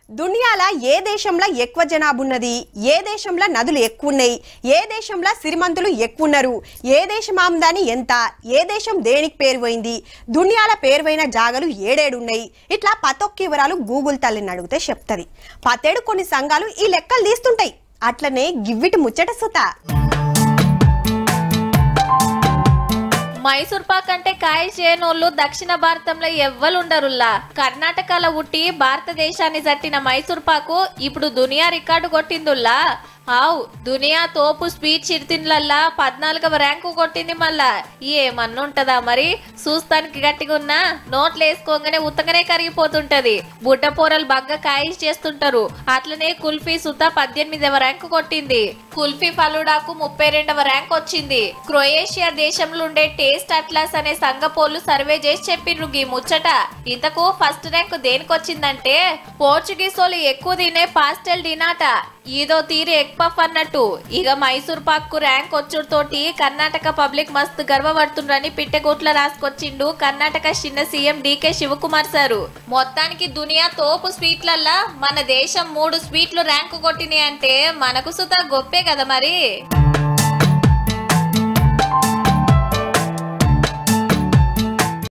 దునియాల ఏ దేశంలో ఎక్కువ జనాభా ఉన్నది ఏ దేశంలో నదులు ఎక్కువ ఉన్నాయి ఏ దేశంలో సిరిమంతులు ఎక్కువ ఉన్నారు ఏ దేశం ఆమ్దాని ఎంత ఏ దేశం దేనికి పేరు పోయింది దునియాల పేరువైన జాగలు ఏడేడు ఉన్నాయి ఇట్లా పతొక్క వివరాలు గూగుల్ తల్లిని అడిగితే చెప్తుంది పతేడు కొన్ని సంఘాలు ఈ లెక్కలు తీస్తుంటాయి అట్లనే గివ్విటి ముచ్చట సుత మైసూర్ పాక్ అంటే కాయ చేయనోళ్ళు దక్షిణ భారతంలో ఎవ్వలుండరుల్లా కర్ణాటకలో ఉట్టి భారతదేశాన్ని జట్టిన మైసూర్ పాకు ఇప్పుడు దునియా రికార్డు కొట్టిందుల్లా ఆవ్ దునియా తోపు స్వీట్ చిరుతిండ్లల్లా పద్నాలుగవ ర్యాంకు కొట్టింది మళ్ళా ఏమన్నుంటదా మరి చూస్తానికి గట్టిగా ఉన్నా నోట్లు వేసుకోగానే ఉత్తగానే కరిగిపోతుంటది బుడ్డ పోరలు బగ్గ కాయిస్ చేస్తుంటారు అట్లనే కుల్ఫీ సుత పద్దెనిమిదవ ర్యాంకు కొట్టింది కుల్ఫీ ఫలుడాకు ముప్పై రెండవ ర్యాంక్ వచ్చింది క్రొయేషియా దేశంలో ఉండే టేస్ట్ అట్లాస్ అనే సంఘపోలు సర్వే చేసి చెప్పిండ్రు గీ ముచ్చట ఇంతకు ఫస్ట్ ర్యాంక్ దేనికి వచ్చిందంటే పోర్చుగీస్ వాళ్ళు ఎక్కువ తినే పాస్టెల్ డినాట ఈదో తీరి ఎగ్ పఫ్ అన్నట్టు ఇక మైసూర్ పాక్ కు ర్యాంక్ వచ్చుడుతోటి కర్ణాటక పబ్లిక్ మస్తు గర్వపడుతుండ్రని పిట్టెగోట్ల రాసుకొచ్చిండు కర్ణాటక చిన్న సీఎం డీకే శివకుమార్ సారు మొత్తానికి దునియా తోపు స్వీట్లల్లా మన దేశం మూడు స్వీట్లు ర్యాంకు కొట్టినాయి అంటే మనకు సుతా గొప్పే కదా మరి